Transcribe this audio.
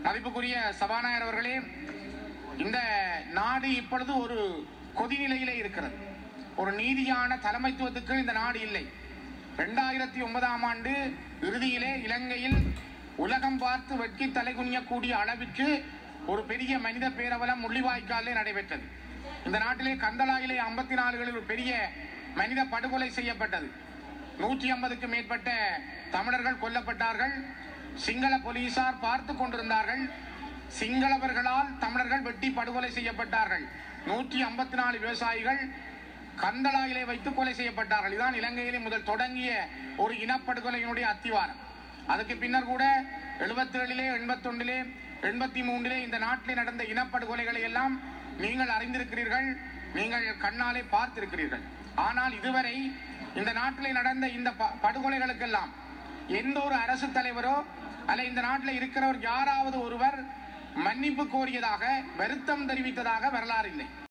மதிப்புக்குரிய சபாநாயகர் அவர்களே இந்த நாடு இப்பொழுது ஒரு கொதிநிலையிலே இருக்கிறது ஒரு நீதியான தலைமைத்துவத்துக்கு இந்த நாடு இல்லை ரெண்டாயிரத்தி ஒன்பதாம் ஆண்டு இறுதியிலே இலங்கையில் உலகம் பார்த்து வெட்கி தலைகுனியக்கூடிய அளவிற்கு ஒரு பெரிய மனித பேரவலம் முள்ளிவாய்க்காலிலே நடைபெற்றது இந்த நாட்டிலே கந்தளாயிலே ஐம்பத்தி நாலுகளில் ஒரு பெரிய மனித படுகொலை செய்யப்பட்டது நூற்றி ஐம்பதுக்கு மேற்பட்ட தமிழர்கள் கொல்லப்பட்டார்கள் சிங்கள போலீசார் பார்த்து கொண்டிருந்தார்கள் சிங்களவர்களால் தமிழர்கள் வெட்டி படுகொலை செய்யப்பட்டார்கள் நூற்றி ஐம்பத்தி நாலு விவசாயிகள் கந்தளாயிலே வைத்து கொலை செய்யப்பட்டார்கள் இதுதான் இலங்கையிலே முதல் தொடங்கிய ஒரு இனப்படுகொலையினுடைய அத்திவாரம் அதுக்கு பின்னர் கூட எழுபத்தேழிலே எண்பத்தொன்னிலே எண்பத்தி மூன்றிலே இந்த நாட்டிலே நடந்த இனப்படுகொலைகளை எல்லாம் நீங்கள் அறிந்திருக்கிறீர்கள் நீங்கள் கண்ணாலே பார்த்திருக்கிறீர்கள் ஆனால் இதுவரை இந்த நாட்டிலே நடந்த இந்த ப- படுகொலைகளுக்கெல்லாம் எந்த ஒரு அரசு தலைவரோ அல்ல இந்த நாட்டில் இருக்கிறவர் யாராவது ஒருவர் மன்னிப்பு கோரியதாக வருத்தம் தெரிவித்ததாக வரலாறு இல்லை